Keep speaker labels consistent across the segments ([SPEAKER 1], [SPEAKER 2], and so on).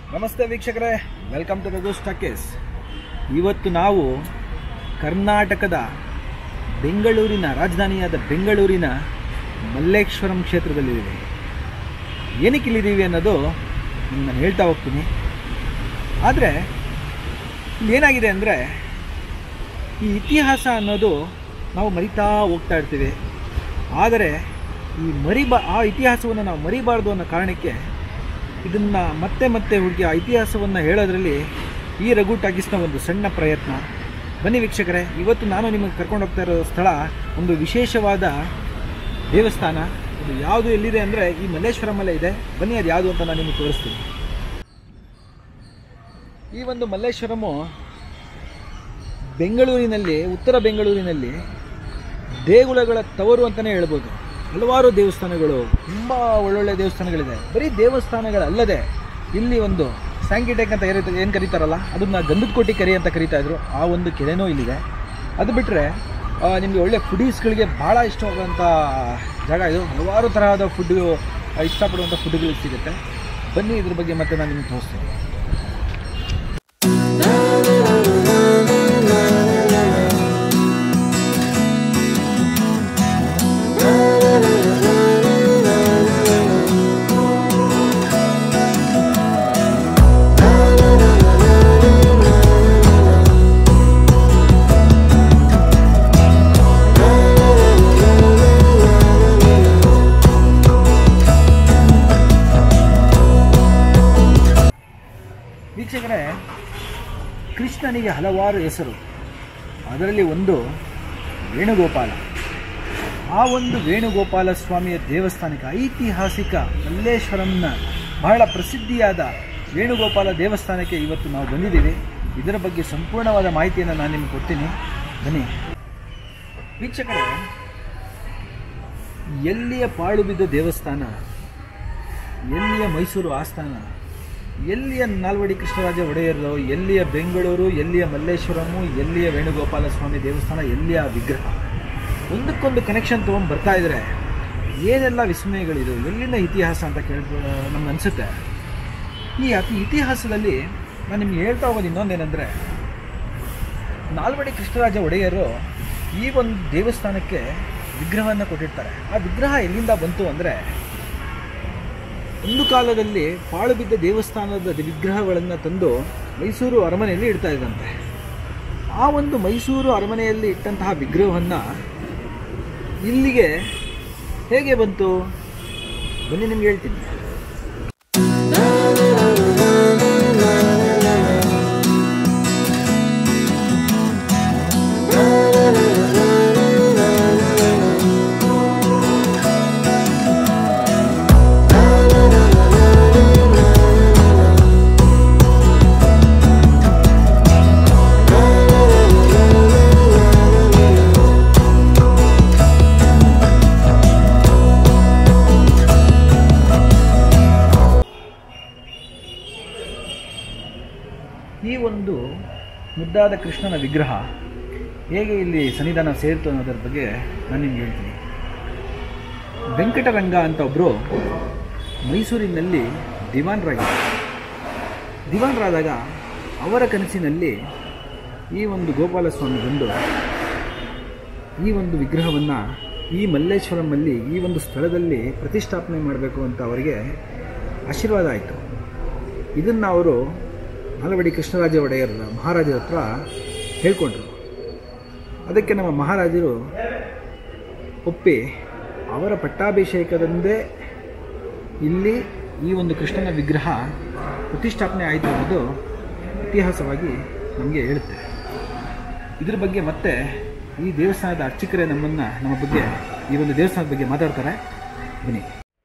[SPEAKER 1] ನಮಸ್ತೆ ವೀಕ್ಷಕರೇ welcome to Raghu ಸ್ಟಾಕೇಸ್ ಇವತ್ತು ನಾವು ಕರ್ನಾಟಕದ ಬೆಂಗಳೂರಿನ ರಾಜಧಾನಿಯಾದ ಬೆಂಗಳೂರಿನ ಮಲ್ಲೇಶ್ವರಂ ಕ್ಷೇತ್ರದಲ್ಲಿದ್ದೀವಿ ಏನಕ್ಕೆ ಇಲ್ಲಿದ್ದೀವಿ ಅನ್ನೋದು ನಿಮ್ಗೆ ನಾನು ಹೇಳ್ತಾ ಹೋಗ್ತೀನಿ ಆದರೆ ಇಲ್ಲಿ ಏನಾಗಿದೆ ಅಂದರೆ ಈ ಇತಿಹಾಸ ಅನ್ನೋದು ನಾವು ಮರಿತಾ ಹೋಗ್ತಾ ಇರ್ತೀವಿ ಆದರೆ ಈ ಮರಿಬಾ ಆ ಇತಿಹಾಸವನ್ನು ನಾವು ಮರಿಬಾರ್ದು ಅನ್ನೋ ಕಾರಣಕ್ಕೆ ಇದನ್ನು ಮತ್ತೆ ಮತ್ತೆ ಹುಡುಕಿ ಆ ಇತಿಹಾಸವನ್ನು ಹೇಳೋದ್ರಲ್ಲಿ ಈ ರಘು ಟಾಕೀಸ್ನ ಒಂದು ಸಣ್ಣ ಪ್ರಯತ್ನ ಬನ್ನಿ ವೀಕ್ಷಕರೇ ಇವತ್ತು ನಾನು ನಿಮಗೆ ಕರ್ಕೊಂಡು ಹೋಗ್ತಾ ಇರೋ ಸ್ಥಳ ಒಂದು ವಿಶೇಷವಾದ ದೇವಸ್ಥಾನ ಇದು ಯಾವುದು ಎಲ್ಲಿದೆ ಅಂದರೆ ಈ ಮಲ್ಲೇಶ್ವರಮಲ್ಲೇ ಇದೆ ಬನ್ನಿ ಅದು ಯಾವುದು ಅಂತ ನಾನು ನಿಮಗೆ ತೋರಿಸ್ತೀನಿ ಈ ಒಂದು ಮಲ್ಲೇಶ್ವರಮು ಬೆಂಗಳೂರಿನಲ್ಲಿ ಉತ್ತರ ಬೆಂಗಳೂರಿನಲ್ಲಿ ದೇಗುಲಗಳ ತವರು ಅಂತಲೇ ಹೇಳ್ಬೋದು ಹಲವಾರು ದೇವಸ್ಥಾನಗಳು ತುಂಬ ಒಳ್ಳೊಳ್ಳೆ ದೇವಸ್ಥಾನಗಳಿದೆ ಬರೀ ದೇವಸ್ಥಾನಗಳಲ್ಲದೆ ಇಲ್ಲಿ ಒಂದು ಸ್ಯಾಂಕಿಟೆಕ್ ಅಂತ ಏನು ಏನು ಕರೀತಾರಲ್ಲ ಅದನ್ನ ಗಂಧದ ಕೋಟಿ ಕೆರೆ ಅಂತ ಕರೀತಾ ಇದ್ರು ಆ ಒಂದು ಕೆರೆನೂ ಇಲ್ಲಿದೆ ಅದು ಬಿಟ್ಟರೆ ನಿಮಗೆ ಒಳ್ಳೆ ಫುಡೀಸ್ಗಳಿಗೆ ಭಾಳ ಇಷ್ಟವಾಗುವಂಥ ಜಾಗ ಇದು ಹಲವಾರು ತರಹದ ಫುಡ್ ಇಷ್ಟಪಡುವಂಥ ಫುಡ್ಗಳು ಸಿಗುತ್ತೆ ಬನ್ನಿ ಇದ್ರ ಬಗ್ಗೆ ಮತ್ತೆ ನಾನು ನಿಮ್ಗೆ ತೋರಿಸ್ತೀನಿ ವೀಕ್ಷಕರೇ ಕೃಷ್ಣನಿಗೆ ಹಲವಾರು ಹೆಸರು ಅದರಲ್ಲಿ ಒಂದು ವೇಣುಗೋಪಾಲ ಆ ಒಂದು ವೇಣುಗೋಪಾಲ ಸ್ವಾಮಿಯ ದೇವಸ್ಥಾನಕ್ಕೆ ಐತಿಹಾಸಿಕ ಮಲ್ಲೇಶ್ವರಂನ ಬಹಳ ಪ್ರಸಿದ್ಧಿಯಾದ ವೇಣುಗೋಪಾಲ ದೇವಸ್ಥಾನಕ್ಕೆ ಇವತ್ತು ನಾವು ಬಂದಿದ್ದೀವಿ ಇದರ ಬಗ್ಗೆ ಸಂಪೂರ್ಣವಾದ ಮಾಹಿತಿಯನ್ನು ನಾನು ನಿಮಗೆ ಕೊಡ್ತೀನಿ ಬನ್ನಿ ವೀಕ್ಷಕರೇ ಎಲ್ಲಿಯ ಪಾಳು ಬಿದ್ದ ದೇವಸ್ಥಾನ ಎಲ್ಲಿಯ ಮೈಸೂರು ಆಸ್ಥಾನ ಎಲ್ಲಿಯ ನಾಲ್ವಡಿ ಕೃಷ್ಣರಾಜ ಒಡೆಯರು ಎಲ್ಲಿಯ ಬೆಂಗಳೂರು ಎಲ್ಲಿಯ ಮಲ್ಲೇಶ್ವರಮು ಎಲ್ಲಿಯ ವೇಣುಗೋಪಾಲ ಸ್ವಾಮಿ ದೇವಸ್ಥಾನ ಎಲ್ಲಿಯ ವಿಗ್ರಹ ಒಂದಕ್ಕೊಂದು ಕನೆಕ್ಷನ್ ತೊಗೊಂಡು ಬರ್ತಾ ಇದ್ರೆ ಏನೆಲ್ಲ ವಿಸ್ಮಯಗಳಿದು ಎಲ್ಲಿನ ಇತಿಹಾಸ ಅಂತ ಕೇಳ್ಬೋ ನಮ್ಗೆ ಅನಿಸುತ್ತೆ ಈ ಅತಿ ಇತಿಹಾಸದಲ್ಲಿ ನಾನು ನಿಮ್ಗೆ ಹೇಳ್ತಾ ಹೋಗೋದು ಇನ್ನೊಂದೇನೆಂದರೆ ನಾಲ್ವಡಿ ಕೃಷ್ಣರಾಜ ಒಡೆಯರು ಈ ಒಂದು ದೇವಸ್ಥಾನಕ್ಕೆ ವಿಗ್ರಹವನ್ನು ಕೊಟ್ಟಿರ್ತಾರೆ ಆ ವಿಗ್ರಹ ಎಲ್ಲಿಂದ ಬಂತು ಅಂದರೆ ಒಂದು ಕಾಲದಲ್ಲಿ ಪಾಳು ಬಿದ್ದ ದೇವಸ್ಥಾನದ ವಿಗ್ರಹಗಳನ್ನು ತಂದು ಮೈಸೂರು ಅರಮನೆಯಲ್ಲಿ ಇಡ್ತಾ ಇದ್ದಂತೆ ಆ ಒಂದು ಮೈಸೂರು ಅರಮನೆಯಲ್ಲಿ ಇಟ್ಟಂತಹ ವಿಗ್ರಹವನ್ನು ಇಲ್ಲಿಗೆ ಹೇಗೆ ಬಂತು ಬನ್ನಿ ನಿಮ್ಗೆ ಹೇಳ್ತೀನಿ ಈ ಒಂದು ಮುದ್ದಾದ ಕೃಷ್ಣನ ವಿಗ್ರಹ ಹೇಗೆ ಇಲ್ಲಿ ಸನ್ನಿಧಾನ ಸೇರಿತು ಅನ್ನೋದರ ಬಗ್ಗೆ ನಾನು ನಿಮ್ಗೆ ಹೇಳ್ತೀನಿ ವೆಂಕಟರಂಗ ಅಂತ ಒಬ್ಬರು ಮೈಸೂರಿನಲ್ಲಿ ದಿವಾನ್ರಾಗಿದ್ದರು ದಿವಾನ್ರಾದಾಗ ಅವರ ಕನಸಿನಲ್ಲಿ ಈ ಒಂದು ಗೋಪಾಲಸ್ವಾಮಿ ಬಂದು ಈ ಒಂದು ವಿಗ್ರಹವನ್ನು ಈ ಮಲ್ಲೇಶ್ವರಮಲ್ಲಿ ಈ ಒಂದು ಸ್ಥಳದಲ್ಲಿ ಪ್ರತಿಷ್ಠಾಪನೆ ಮಾಡಬೇಕು ಅಂತ ಅವರಿಗೆ ಆಶೀರ್ವಾದ ಆಯಿತು ಇದನ್ನು ಅವರು ನಾಲ್ವಡಿ ಕೃಷ್ಣರಾಜ ಒಡೆಯರ್ ಮಹಾರಾಜರ ಹತ್ರ ಹೇಳ್ಕೊಂಡ್ರು ಅದಕ್ಕೆ ನಮ್ಮ ಮಹಾರಾಜರು ಒಪ್ಪಿ ಅವರ ಪಟ್ಟಾಭಿಷೇಕದಂದೇ ಇಲ್ಲಿ ಈ ಒಂದು ಕೃಷ್ಣನ ವಿಗ್ರಹ ಪ್ರತಿಷ್ಠಾಪನೆ ಆಯಿತು ಅನ್ನೋದು ಇತಿಹಾಸವಾಗಿ ನಮಗೆ ಹೇಳುತ್ತೆ ಇದ್ರ ಬಗ್ಗೆ ಮತ್ತೆ ಈ ದೇವಸ್ಥಾನದ ಅರ್ಚಕರೇ ನಮ್ಮನ್ನು ನಮ್ಮ ಬಗ್ಗೆ ಈ ಒಂದು ದೇವಸ್ಥಾನದ ಬಗ್ಗೆ ಮಾತಾಡ್ತಾರೆ ಬನ್ನಿ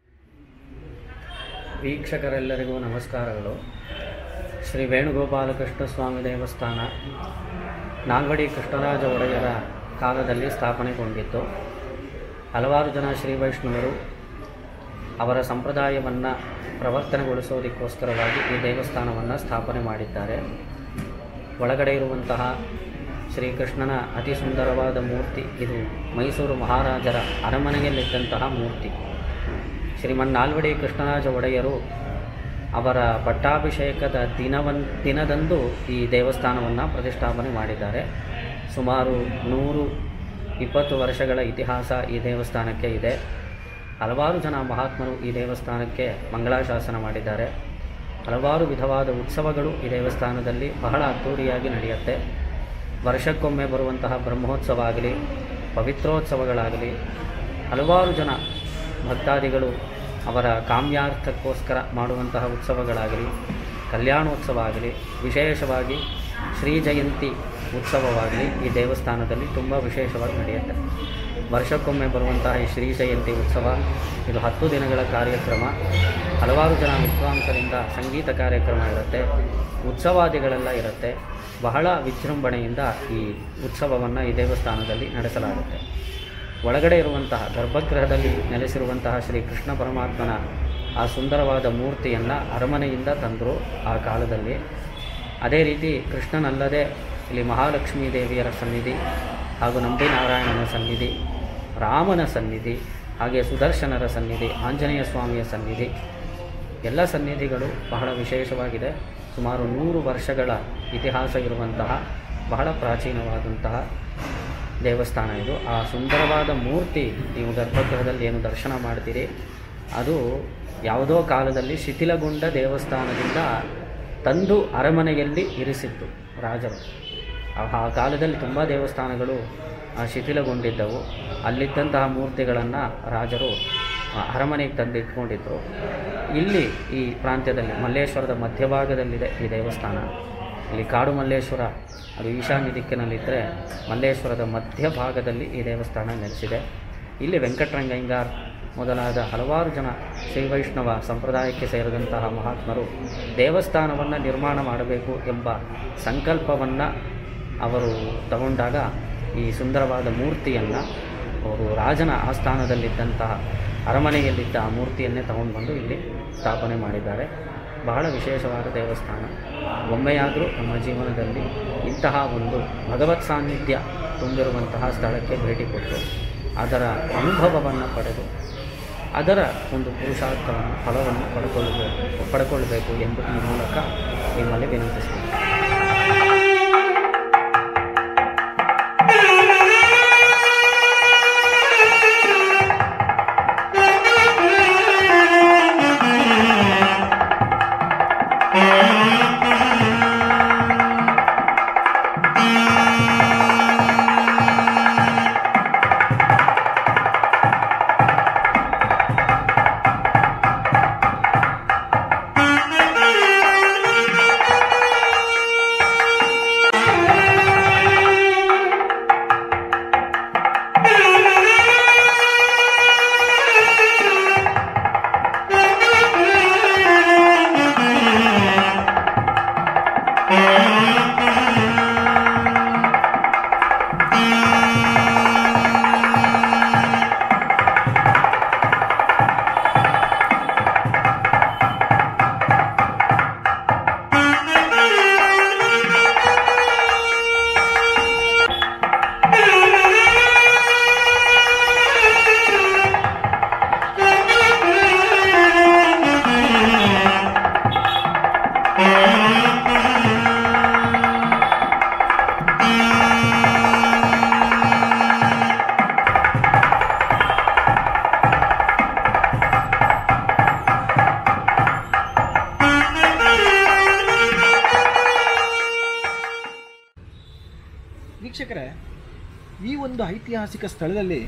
[SPEAKER 2] ವೀಕ್ಷಕರೆಲ್ಲರಿಗೂ ನಮಸ್ಕಾರಗಳು ಶ್ರೀ ವೇಣುಗೋಪಾಲಕೃಷ್ಣ ಸ್ವಾಮಿ ದೇವಸ್ಥಾನ ನಾಲ್ವಡಿ ಕೃಷ್ಣರಾಜ ಒಡೆಯರ ಕಾಲದಲ್ಲಿ ಸ್ಥಾಪನೆಗೊಂಡಿತ್ತು ಹಲವಾರು ಜನ ಶ್ರೀ ವೈಷ್ಣವರು ಅವರ ಸಂಪ್ರದಾಯವನ್ನು ಪ್ರವರ್ತನೆಗೊಳಿಸೋದಕ್ಕೋಸ್ಕರವಾಗಿ ಈ ದೇವಸ್ಥಾನವನ್ನು ಸ್ಥಾಪನೆ ಮಾಡಿದ್ದಾರೆ ಒಳಗಡೆ ಇರುವಂತಹ ಶ್ರೀಕೃಷ್ಣನ ಅತಿ ಸುಂದರವಾದ ಮೂರ್ತಿ ಇದು ಮೈಸೂರು ಮಹಾರಾಜರ ಅರಮನೆಯಲ್ಲಿದ್ದಂತಹ ಮೂರ್ತಿ ಶ್ರೀಮನ್ ನಾಲ್ವಡಿ ಕೃಷ್ಣರಾಜ ಒಡೆಯರು ಅವರ ಪಟ್ಟಾಭಿಷೇಕದ ದಿನವನ್ ದಿನದಂದು ಈ ದೇವಸ್ಥಾನವನ್ನು ಪ್ರತಿಷ್ಠಾಪನೆ ಮಾಡಿದ್ದಾರೆ ಸುಮಾರು ನೂರು ಇಪ್ಪತ್ತು ವರ್ಷಗಳ ಇತಿಹಾಸ ಈ ದೇವಸ್ಥಾನಕ್ಕೆ ಇದೆ ಹಲವಾರು ಜನ ಮಹಾತ್ಮರು ಈ ದೇವಸ್ಥಾನಕ್ಕೆ ಮಂಗಳಾಶಾಸನ ಮಾಡಿದ್ದಾರೆ ಹಲವಾರು ವಿಧವಾದ ಉತ್ಸವಗಳು ಈ ದೇವಸ್ಥಾನದಲ್ಲಿ ಬಹಳ ಅದ್ಧೂರಿಯಾಗಿ ನಡೆಯುತ್ತೆ ವರ್ಷಕ್ಕೊಮ್ಮೆ ಬರುವಂತಹ ಬ್ರಹ್ಮೋತ್ಸವ ಆಗಲಿ ಪವಿತ್ರೋತ್ಸವಗಳಾಗಲಿ ಹಲವಾರು ಜನ ಭಕ್ತಾದಿಗಳು ಅವರ ಕಾಮ್ಯಾರ್ಥಕ್ಕೋಸ್ಕರ ಮಾಡುವಂತಹ ಉತ್ಸವಗಳಾಗಲಿ ಕಲ್ಯಾಣೋತ್ಸವ ಆಗಲಿ ವಿಶೇಷವಾಗಿ ಶ್ರೀ ಜಯಂತಿ ಉತ್ಸವವಾಗಲಿ ಈ ದೇವಸ್ಥಾನದಲ್ಲಿ ತುಂಬ ವಿಶೇಷವಾಗಿ ನಡೆಯುತ್ತೆ ವರ್ಷಕ್ಕೊಮ್ಮೆ ಬರುವಂತಹ ಈ ಶ್ರೀ ಜಯಂತಿ ಉತ್ಸವ ಇದು ಹತ್ತು ದಿನಗಳ ಕಾರ್ಯಕ್ರಮ ಹಲವಾರು ಜನ ವಿದ್ವಾಂಸರಿಂದ ಸಂಗೀತ ಕಾರ್ಯಕ್ರಮ ಇರುತ್ತೆ ಉತ್ಸವಾದಿಗಳೆಲ್ಲ ಇರುತ್ತೆ ಬಹಳ ವಿಜೃಂಭಣೆಯಿಂದ ಈ ಉತ್ಸವವನ್ನು ಈ ದೇವಸ್ಥಾನದಲ್ಲಿ ನಡೆಸಲಾಗುತ್ತೆ ಒಳಗಡೆ ಇರುವಂತಹ ಗರ್ಭಗೃಹದಲ್ಲಿ ನೆಲೆಸಿರುವಂತಹ ಶ್ರೀ ಕೃಷ್ಣ ಪರಮಾತ್ಮನ ಆ ಸುಂದರವಾದ ಮೂರ್ತಿಯನ್ನು ಅರಮನೆಯಿಂದ ತಂದರು ಆ ಕಾಲದಲ್ಲಿ ಅದೇ ರೀತಿ ಕೃಷ್ಣನಲ್ಲದೆ ಇಲ್ಲಿ ಮಹಾಲಕ್ಷ್ಮೀ ದೇವಿಯರ ಸನ್ನಿಧಿ ಹಾಗೂ ನಂಬಿನಾರಾಯಣನ ಸನ್ನಿಧಿ ರಾಮನ ಸನ್ನಿಧಿ ಹಾಗೆ ಸುದರ್ಶನರ ಸನ್ನಿಧಿ ಆಂಜನೇಯ ಸ್ವಾಮಿಯ ಸನ್ನಿಧಿ ಎಲ್ಲ ಸನ್ನಿಧಿಗಳು ಬಹಳ ವಿಶೇಷವಾಗಿದೆ ಸುಮಾರು ನೂರು ವರ್ಷಗಳ ಇತಿಹಾಸ ಇರುವಂತಹ ಬಹಳ ಪ್ರಾಚೀನವಾದಂತಹ ದೇವಸ್ಥಾನ ಇದು ಆ ಸುಂದರವಾದ ಮೂರ್ತಿ ನೀವು ಗರ್ಭಗೃಹದಲ್ಲಿ ಏನು ದರ್ಶನ ಮಾಡ್ತೀರಿ ಅದು ಯಾವುದೋ ಕಾಲದಲ್ಲಿ ಶಿಥಿಲಗೊಂಡ ದೇವಸ್ಥಾನದಿಂದ ತಂದು ಅರಮನೆಯಲ್ಲಿ ಇರಿಸಿತ್ತು ರಾಜರು ಆ- ಆ ಕಾಲದಲ್ಲಿ ತುಂಬ ದೇವಸ್ಥಾನಗಳು ಆ, ಶಿಥಿಲಗೊಂಡಿದ್ದವು ಅಲ್ಲಿದ್ದಂತಹ ಮೂರ್ತಿಗಳನ್ನು ರಾಜರು ಆ, ಅರಮನೆಗೆ ತಂದು ಇಟ್ಕೊಂಡಿದ್ರು ಇಲ್ಲಿ ಈ ಪ್ರಾಂತ್ಯದಲ್ಲಿ ಮಲ್ಲೇಶ್ವರದ ಮಧ್ಯಭಾಗದಲ್ಲಿದೆ ಈ ದೇವಸ್ಥಾನ ಇಲ್ಲಿ ಕಾಡು ಮಲ್ಲೇಶ್ವರ ಅದು ಈಶಾನ್ಯ ದಿಕ್ಕಿನಲ್ಲಿದ್ದರೆ ಮಲ್ಲೇಶ್ವರದ ಮಧ್ಯಭಾಗದಲ್ಲಿ ಈ ದೇವಸ್ಥಾನ ನೆಲೆಸಿದೆ ಇಲ್ಲಿ ವೆಂಕಟರಂಗಯ್ಯಂಗಾರ್ ಮೊದಲಾದ ಹಲವಾರು ಜನ ಶ್ರೀ ವೈಷ್ಣವ ಸಂಪ್ರದಾಯಕ್ಕೆ ಸೇರಿದಂತಹ ಮಹಾತ್ಮರು ದೇವಸ್ಥಾನವನ್ನು ನಿರ್ಮಾಣ ಮಾಡಬೇಕು ಎಂಬ ಸಂಕಲ್ಪವನ್ನು ಅವರು ತಗೊಂಡಾಗ ಈ ಸುಂದರವಾದ ಮೂರ್ತಿಯನ್ನು ಅವರು ರಾಜನ ಆಸ್ಥಾನದಲ್ಲಿದ್ದಂತಹ ಅರಮನೆಯಲ್ಲಿದ್ದ ಆ ಮೂರ್ತಿಯನ್ನೇ ತಗೊಂಡು ಬಂದು ಇಲ್ಲಿ ಸ್ಥಾಪನೆ ಮಾಡಿದ್ದಾರೆ ಬಹಳ ವಿಶೇಷವಾದ ದೇವಸ್ಥಾನ ಒಮ್ಮೆಯಾದರೂ ನಮ್ಮ ಜೀವನದಲ್ಲಿ ಇಂತಹ ಒಂದು ಭಗವತ್ ಸಾನ್ನಿಧ್ಯ ತುಂಬಿರುವಂತಹ ಸ್ಥಳಕ್ಕೆ ಭೇಟಿ ಕೊಟ್ಟು ಅದರ ಅನುಭವವನ್ನು ಪಡೆದು ಅದರ ಒಂದು ಪುರುಷಾರ್ಥವನ್ನು ಫಲವನ್ನು ಪಡ್ಕೊಳ್ಳಬೇಕು ಪಡ್ಕೊಳ್ಬೇಕು ಎಂದು ಈ ಮೂಲಕ ನಿಮ್ಮಲ್ಲಿ ವಿನಂತಿಸ್ತೀನಿ
[SPEAKER 1] ವೀಕ್ಷಕರೇ ಈ ಒಂದು ಐತಿಹಾಸಿಕ ಸ್ಥಳದಲ್ಲಿ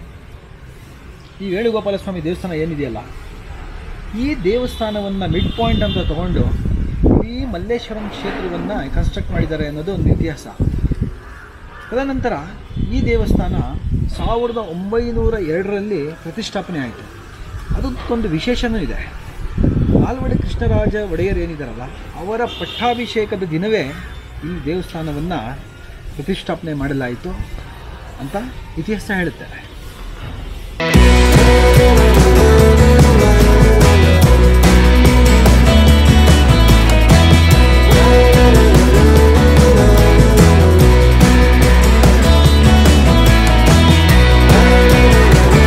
[SPEAKER 1] ಈ ವೇಣುಗೋಪಾಲ ಸ್ವಾಮಿ ದೇವಸ್ಥಾನ ಏನಿದೆಯಲ್ಲ ಈ ದೇವಸ್ಥಾನವನ್ನು ಮಿಡ್ ಪಾಯಿಂಟ್ ಅಂತ ತಗೊಂಡು ಈ ಮಲ್ಲೇಶ್ವರಂ ಕ್ಷೇತ್ರವನ್ನು ಕನ್ಸ್ಟ್ರಕ್ಟ್ ಮಾಡಿದ್ದಾರೆ ಅನ್ನೋದು ಒಂದು ಇತಿಹಾಸ ತದನಂತರ ಈ ದೇವಸ್ಥಾನ ಸಾವಿರದ ಒಂಬೈನೂರ ಎರಡರಲ್ಲಿ ಪ್ರತಿಷ್ಠಾಪನೆ ಆಯಿತು ಅದಕ್ಕೊಂದು ವಿಶೇಷನೂ ಇದೆ ಆಲ್ವಡೆ ಕೃಷ್ಣರಾಜ ಒಡೆಯರ್ ಏನಿದಾರಲ್ಲ ಅವರ ಪಟ್ಟಾಭಿಷೇಕದ ದಿನವೇ ಈ ದೇವಸ್ಥಾನವನ್ನು ಪ್ರತಿಷ್ಠಾಪನೆ ಮಾಡಲಾಯಿತು ಅಂತ ಇತಿಹಾಸ ಹೇಳುತ್ತೆ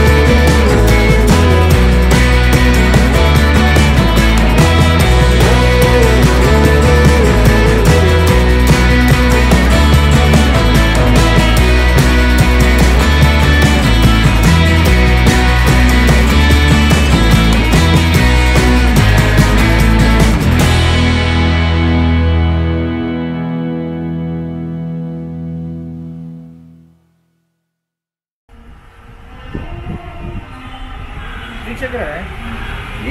[SPEAKER 3] Thank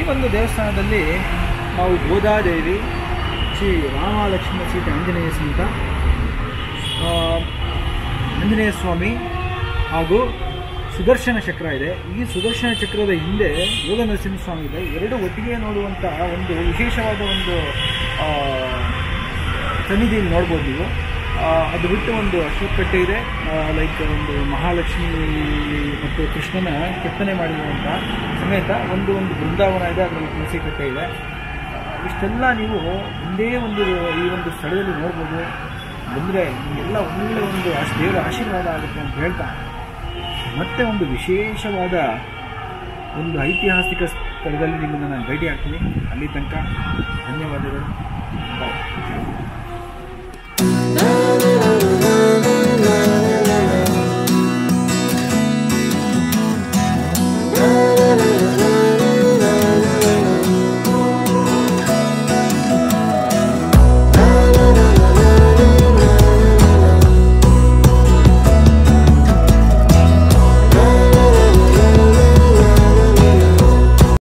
[SPEAKER 1] ಒಂದು ದೇವಸ್ಥಾನದಲ್ಲಿ ನಾವು ಗೋದಾದೇವಿ ಶ್ರೀ ರಾಮ ಲಕ್ಷ್ಮಣ ಸೀತೆ ಆಂಜನೇಯ ಸಮೇತ ಆ, ಆಂಜನೇಯ ಸ್ವಾಮಿ ಹಾಗೂ ಸುದರ್ಶನ ಚಕ್ರ ಇದೆ ಈ ಸುದರ್ಶನ ಚಕ್ರದ ಹಿಂದೆ ಯೋಗ ನರಸಿಂಹ ಸ್ವಾಮಿ ಇದೆ ಎರಡು ಒಟ್ಟಿಗೆ ನೋಡುವಂಥ ಒಂದು ವಿಶೇಷವಾದ ಒಂದು ಆ, ಸನ್ನಿಧಿಯಲ್ಲಿ ನೋಡ್ಬೋದು ನೀವು ಆ, ಅದು ಬಿಟ್ಟು ಒಂದು ಅಶ್ವತ್ಥಕಟ್ಟೆ ಇದೆ ಲೈಕ್ ಒಂದು ಮಹಾಲಕ್ಷ್ಮಿ ಮತ್ತು ಕೃಷ್ಣನ ಕೆತ್ತನೆ ಮಾಡಿರುವಂಥ ಸಮೇತ ಒಂದು ಒಂದು ಬೃಂದಾವನ ಇದೆ ಅದರಲ್ಲಿ ತುಳಸಿ ಕಟ್ಟೆ ಇದೆ ಆ, ಇಷ್ಟೆಲ್ಲ ನೀವು ಒಂದೇ ಒಂದು ಈ ಒಂದು ಸ್ಥಳದಲ್ಲಿ ನೋಡ್ಬೋದು ಬಂದರೆ ನಿಮಗೆಲ್ಲ ಒಳ್ಳೆ ಒಂದು ಆಶ್- ದೇವರ ಆಶೀರ್ವಾದ ಆಗುತ್ತೆ ಅಂತ ಹೇಳ್ತಾ ಮತ್ತೆ ಒಂದು ವಿಶೇಷವಾದ ಒಂದು ಐತಿಹಾಸಿಕ ಸ್ಥಳದಲ್ಲಿ ನಿಮ್ಮನ್ನು ನಾನು ಭೇಟಿ ಆಗ್ತೀನಿ ಅಲ್ಲಿ ತನಕ ಧನ್ಯವಾದಗಳು ಬಾಯ್